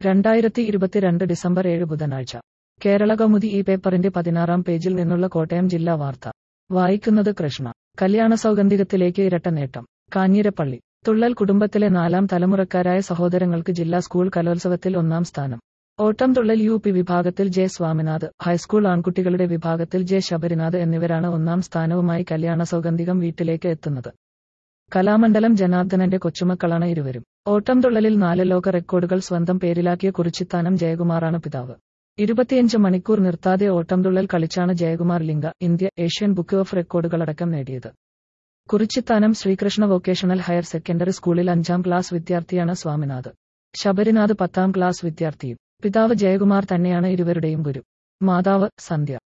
രണ്ടായിരത്തി ഇരുപത്തിരണ്ട് ഡിസംബർ ഏഴ് ബുധനാഴ്ച കേരള കൗമുദി ഈ പേപ്പറിന്റെ പതിനാറാം പേജിൽ നിന്നുള്ള കോട്ടയം ജില്ലാ വാർത്ത വായിക്കുന്നത് കൃഷ്ണ കല്യാണ സൗഗന്ധികത്തിലേക്ക് ഇരട്ട നേട്ടം കാഞ്ഞിരപ്പള്ളി തുള്ളൽ കുടുംബത്തിലെ നാലാം തലമുറക്കാരായ സഹോദരങ്ങൾക്ക് ജില്ലാ സ്കൂൾ കലോത്സവത്തിൽ ഒന്നാം സ്ഥാനം ഓട്ടം തുള്ളൽ യു പി വിഭാഗത്തിൽ ജെ സ്വാമിനാഥ് ഹൈസ്കൂൾ ആൺകുട്ടികളുടെ വിഭാഗത്തിൽ ജെ ശബരിനാഥ് എന്നിവരാണ് ഒന്നാം സ്ഥാനവുമായി കല്യാണ സൗഗന്ധികം വീട്ടിലേക്ക് എത്തുന്നത് കലാമണ്ഡലം ജനാർദ്ദനന്റെ കൊച്ചുമക്കളാണ് ഇരുവരും ഓട്ടം തുള്ളലിൽ നാല് ലോക റെക്കോർഡുകൾ സ്വന്തം പേരിലാക്കിയ കുറിച്ചിത്താനം ജയകുമാറാണ് പിതാവ് ഇരുപത്തിയഞ്ച് മണിക്കൂർ നിർത്താതെ ഓട്ടം തുള്ളൽ കളിച്ചാണ് Jayakumar Limca India Asian book of റെക്കോർഡുകളടക്കം നേടിയത് Kurichithanam Sreekrishna vocational higher secondary സ്കൂളിൽ അഞ്ചാം ക്ലാസ് വിദ്യാർത്ഥിയാണ് സ്വാമിനാഥ് ശബരിനാഥ് പത്താം ക്ലാസ് വിദ്യാർത്ഥിയും പിതാവ് ജയകുമാർ തന്നെയാണ് ഇരുവരുടെയും ഗുരു മാതാവ് സന്ധ്യ